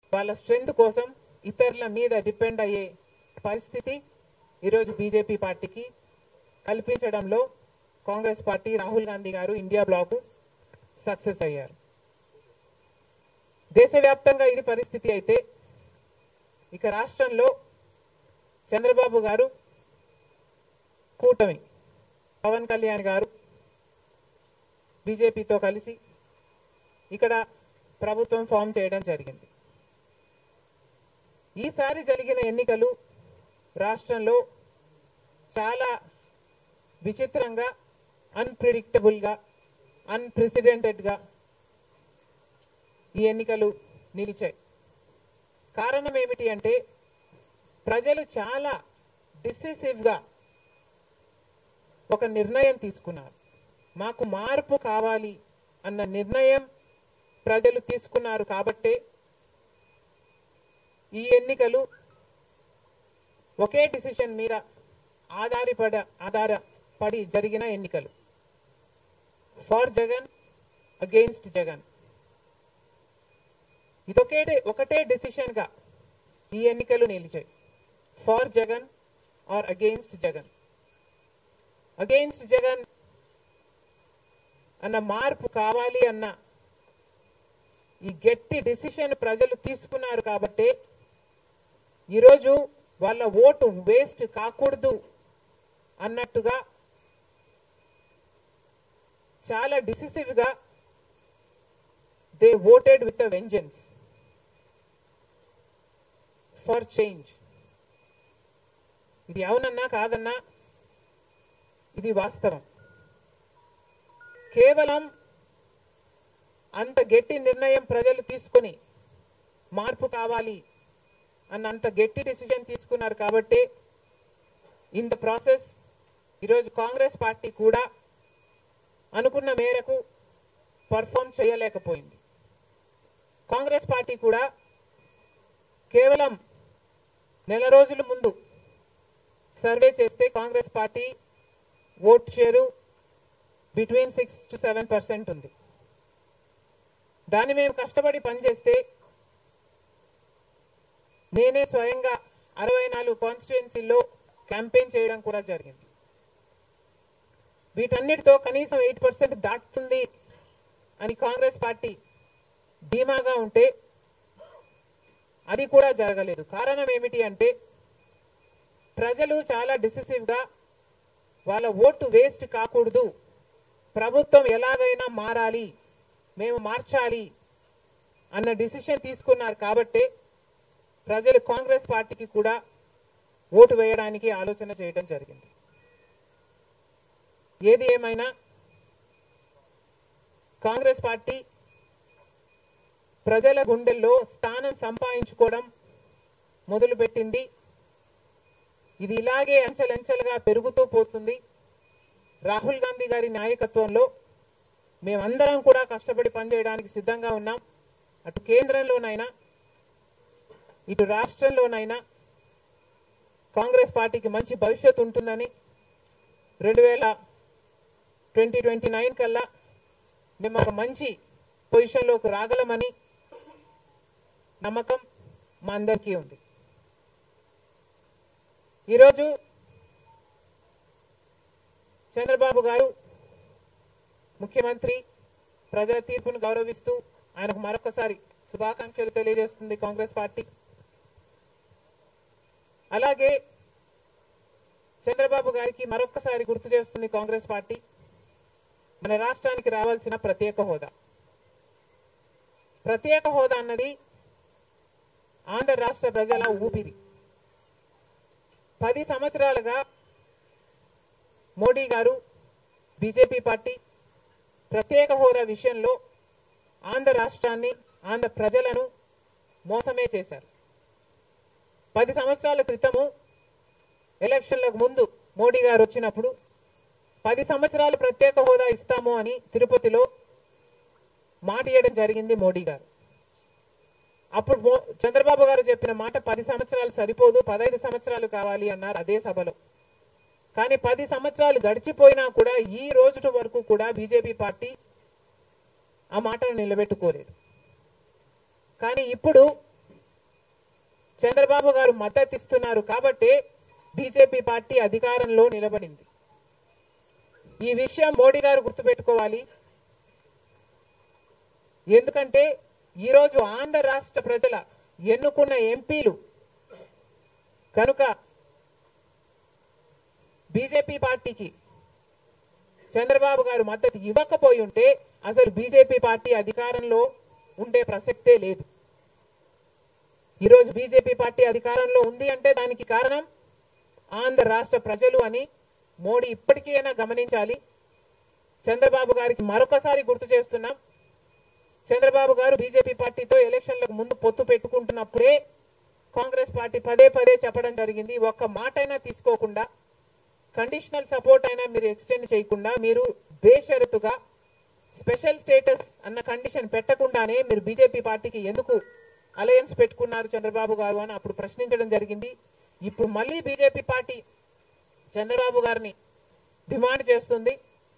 వాళ్ళ స్ట్రెంగ్త్ కోసం ఇతరుల మీద డిపెండ్ అయ్యే పరిస్థితి ఈరోజు బీజేపీ పార్టీకి కల్పించడంలో కాంగ్రెస్ పార్టీ రాహుల్ గాంధీ గారు ఇండియా బ్లాక్ సక్సెస్ అయ్యారు దేశవ్యాప్తంగా ఇది పరిస్థితి అయితే ఇక రాష్ట్రంలో చంద్రబాబు గారు కూటమి పవన్ కళ్యాణ్ గారు బీజేపీతో కలిసి ఇక్కడ ప్రభుత్వం ఫామ్ చేయడం జరిగింది ఈసారి జరిగిన ఎన్నికలు రాష్ట్రంలో చాలా విచిత్రంగా అన్ప్రిడిక్టబుల్గా అన్ప్రెసిడెంటెడ్గా ఈ ఎన్నికలు నిలిచాయి కారణం ఏమిటి అంటే ప్రజలు చాలా డిసిసివ్గా ఒక నిర్ణయం తీసుకున్నారు మాకు మార్పు కావాలి అన్న నిర్ణయం ప్రజలు తీసుకున్నారు కాబట్టే ఈ ఎన్నికలు ఒకే డిసిషన్ మీద ఆధారపడ ఆధారపడి జరిగిన ఎన్నికలు ఫార్ జగన్ అగెయిన్స్ట్ జగన్ ఇదొకే ఒకటే డిసిషన్ గా ఈ ఎన్నికలు నిలిచాయి for Jagan or against Jagan against Jagan అన్న మార్పు కావాలి అన్న ఈ గట్టి డిసిషన్ ప్రజలు తీసుకున్నారు కాబట్టి ఈరోజు వాళ్ళ ఓటు వేస్ట్ కాకూడదు అన్నట్టుగా చాలా డిసిసివ్ గా they voted with a vengeance for change ఇది అవునన్నా కాదన్నా ఇది వాస్తవం కేవలం అంత గట్టి నిర్ణయం ప్రజలు తీసుకొని మార్పు కావాలి అన్న అంత గట్టి డిసిజన్ తీసుకున్నారు కాబట్టి ఇన్ ద ప్రాసెస్ ఈరోజు కాంగ్రెస్ పార్టీ కూడా అనుకున్న మేరకు పర్ఫామ్ చేయలేకపోయింది కాంగ్రెస్ పార్టీ కూడా కేవలం నెల రోజుల ముందు సర్వే చేస్తే Congress party vote share between six to seven percent ఉంది దాన్ని మేము కష్టపడి పనిచేస్తే నేనే స్వయంగా అరవై నాలుగు కాన్స్టిట్యుయెన్సీల్లో క్యాంపెయిన్ చేయడం కూడా జరిగింది వీటన్నిటితో కనీసం ఎయిట్ పర్సెంట్ దాటుతుంది అని కాంగ్రెస్ పార్టీ ధీమాగా ఉంటే అది కూడా జరగలేదు కారణం ఏమిటి అంటే ప్రజలు చాలా డిసిసివ్ గా వాళ్ళ ఓటు వేస్ట్ కాకూడదు ప్రభుత్వం ఎలాగైనా మారాలి మేము మార్చాలి అన్న డిసిషన్ తీసుకున్నారు కాబట్టే ప్రజలు కాంగ్రెస్ పార్టీకి కూడా ఓటు వేయడానికి ఆలోచన చేయడం జరిగింది ఏది ఏమైనా కాంగ్రెస్ పార్టీ ప్రజల గుండెల్లో స్థానం సంపాదించుకోవడం మొదలుపెట్టింది ఇది ఇలాగే అంచెలంచెలుగా పెరుగుతూ పోతుంది రాహుల్ గాంధీ గారి నాయకత్వంలో మేమందరం కూడా కష్టపడి పనిచేయడానికి సిద్ధంగా ఉన్నాం అటు కేంద్రంలోనైనా ఇటు రాష్ట్రంలోనైనా కాంగ్రెస్ పార్టీకి మంచి భవిష్యత్తు ఉంటుందని రెండు వేల ట్వంటీ ట్వంటీ నైన్ కల్లా మేము ఒక మంచి పొజిషన్లోకి రాగలమని నమ్మకం మా అందరికీ ఉంది ఈరోజు చంద్రబాబు గారు ముఖ్యమంత్రి ప్రజల తీర్పును గౌరవిస్తూ ఆయనకు మరొకసారి శుభాకాంక్షలు తెలియజేస్తుంది కాంగ్రెస్ పార్టీ అలాగే చంద్రబాబు గారికి మరొకసారి గుర్తు చేస్తుంది కాంగ్రెస్ పార్టీ మన రాష్ట్రానికి రావాల్సిన ప్రత్యేక హోదా ప్రత్యేక హోదా అన్నది ఆంధ్ర రాష్ట్ర ప్రజల ఊపిరి పది సంవత్సరాలుగా మోడీ గారు బీజేపీ పార్టీ ప్రత్యేక హోదా విషయంలో ఆంధ్ర రాష్ట్రాన్ని ఆంధ్ర ప్రజలను మోసమే చేశారు పది సంవత్సరాల క్రితము ఎలక్షన్లకు ముందు మోడీ గారు వచ్చినప్పుడు పది సంవత్సరాలు ప్రత్యేక హోదా ఇస్తాము అని తిరుపతిలో మాట ఇవ్వడం జరిగింది మోడీ గారు అప్పుడు మో- చంద్రబాబు గారు చెప్పిన మాట పది సంవత్సరాలు సరిపోదు పదహైదు సంవత్సరాలు కావాలి అన్నారు అదే సభలో కానీ పది సంవత్సరాలు గడిచిపోయినా కూడా ఈ రోజు వరకు కూడా బీజేపీ పార్టీ ఆ మాటను నిలబెట్టుకోలేదు కానీ ఇప్పుడు చంద్రబాబు గారు మద్దతు ఇస్తున్నారు కాబట్టి బీజేపీ పార్టీ అధికారంలో నిలబడింది ఈ విషయం మోడీ గారు గుర్తుపెట్టుకోవాలి ఎందుకంటే ఈరోజు ఆంధ్ర రాష్ట్ర ప్రజల ఎన్నుకున్న ఎంపీలు కనుక బీజేపీ పార్టీకి చంద్రబాబు గారు మద్దతు ఇవ్వకపోయి ఉంటే అసలు బీజేపీ పార్టీ అధికారంలో ఉండే ప్రసక్తే లేదు ఈరోజు బీజేపీ పార్టీ అధికారంలో ఉంది అంటే దానికి కారణం ఆంధ్ర రాష్ట్ర ప్రజలు అని మోడీ ఇప్పటికైనా గమనించాలి చంద్రబాబు గారికి మరొకసారి గుర్తు చేస్తున్నాం చంద్రబాబు గారు బీజేపీ పార్టీతో ఎలక్షన్లకు ముందు పొత్తు పెట్టుకుంటున్నప్పుడే కాంగ్రెస్ పార్టీ పదే పదే చెప్పడం జరిగింది ఒక్క మాట అయినా తీసుకోకుండా కండిషనల్ సపోర్ట్ అయినా మీరు ఎక్స్టెండ్ చేయకుండా మీరు బేషరతుగా స్పెషల్ స్టేటస్ అన్న కండిషన్ పెట్టకుండానే మీరు బీజేపీ పార్టీకి ఎందుకు అలయన్స్ పెట్టుకున్నారు చంద్రబాబు గారు అని అప్పుడు ప్రశ్నించడం జరిగింది ఇప్పుడు మళ్ళీ బీజేపీ పార్టీ చంద్రబాబు గారిని డిమాండ్ చేస్తుంది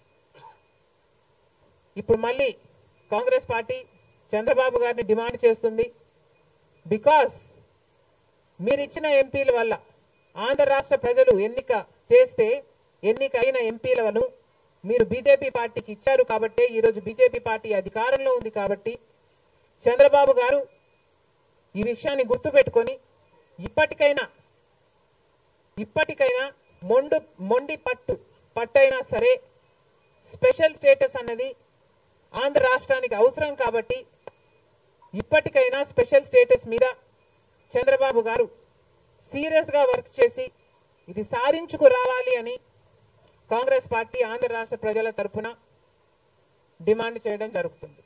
ఇప్పుడు మళ్ళీ కాంగ్రెస్ పార్టీ చంద్రబాబు గారిని డిమాండ్ చేస్తుంది బికాస్ మీరు ఇచ్చిన ఎంపీల వల్ల ఆంధ్ర రాష్ట్ర ప్రజలు ఎన్నిక చేస్తే ఎన్నిక అయిన ఎంపీలను మీరు బీజేపీ పార్టీకి ఇచ్చారు కాబట్టే ఈరోజు బీజేపీ పార్టీ అధికారంలో ఉంది కాబట్టి చంద్రబాబు గారు ఈ విషయాన్ని గుర్తుపెట్టుకొని ఇప్పటికైనా ఇప్పటికైనా మొండు మొండి పట్టు పట్టైనా సరే స్పెషల్ స్టేటస్ అన్నది ఆంధ్ర రాష్ట్రానికి అవసరం కాబట్టి ఇప్పటికైనా స్పెషల్ స్టేటస్ మీద చంద్రబాబు గారు సీరియస్ గా వర్క్ చేసి ఇది సాధించుకు రావాలి అని కాంగ్రెస్ పార్టీ ఆంధ్ర రాష్ట్ర ప్రజల తరఫున డిమాండ్ చేయడం జరుగుతుంది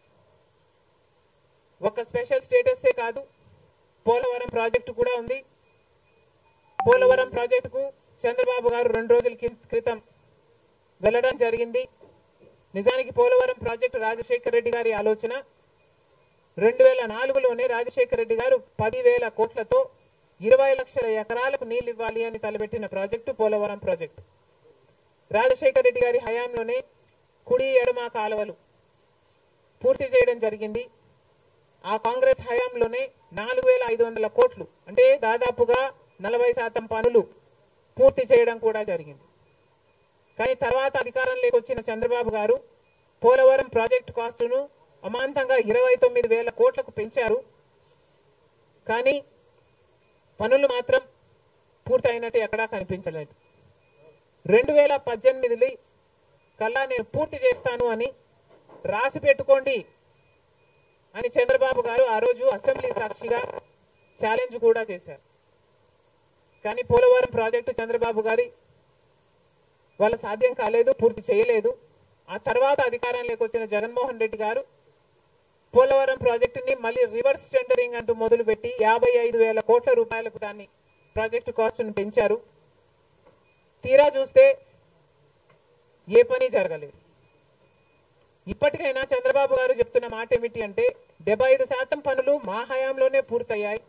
ఒక స్పెషల్ స్టేటసే కాదు పోలవరం ప్రాజెక్టు కూడా ఉంది పోలవరం ప్రాజెక్టుకు చంద్రబాబు గారు రెండు రోజుల కిం- క్రితం వెళ్ళడం జరిగింది నిజానికి పోలవరం ప్రాజెక్టు రాజశేఖర రెడ్డి గారి ఆలోచన రెండు వేల నాలుగులోనే రాజశేఖర రెడ్డి గారు పదివేల కోట్లతో ఇరవై లక్షల ఎకరాలకు నీళ్లు ఇవ్వాలి అని తలపెట్టిన ప్రాజెక్టు పోలవరం ప్రాజెక్టు రాజశేఖర రెడ్డి గారి హయాంలోనే కుడి ఎడమ కాలువలు పూర్తి చేయడం జరిగింది ఆ కాంగ్రెస్ హయాంలోనే నాలుగు వేల ఐదు వందల కోట్లు అంటే దాదాపుగా నలభై శాతం పనులు పూర్తి చేయడం కూడా జరిగింది కానీ తర్వాత అధికారంలోకి వచ్చిన చంద్రబాబు గారు పోలవరం ప్రాజెక్టు కాస్టును అమాంతంగా ఇరవై తొమ్మిది వేల కోట్లకు పెంచారు కానీ పనులు మాత్రం పూర్తయినట్టు ఎక్కడా కనిపించలేదు రెండు వేల పద్దెనిమిది కల్లా నేను పూర్తి చేస్తాను అని రాసి పెట్టుకోండి అని చంద్రబాబు గారు ఆ రోజు అసెంబ్లీ సాక్షిగా ఛాలెంజ్ కూడా చేశారు కానీ పోలవరం ప్రాజెక్టు చంద్రబాబు గారి వాళ్ళ సాధ్యం కాలేదు పూర్తి చేయలేదు ఆ తర్వాత అధికారంలోకి వచ్చిన జగన్మోహన్ రెడ్డి గారు పోలవరం ప్రాజెక్టుని మళ్ళీ రివర్స్ టెండరింగ్ అంటూ మొదలుపెట్టి యాభై ఐదు వేల కోట్ల రూపాయలకు దాన్ని ప్రాజెక్టు కాస్ట్ను పెంచారు తీరా చూస్తే ఏ పని జరగలేదు ఇప్పటికైనా చంద్రబాబు గారు చెప్తున్న మాట ఏమిటి అంటే డెబ్బై ఐదు శాతం పనులు మా హయాంలోనే పూర్తయ్యాయి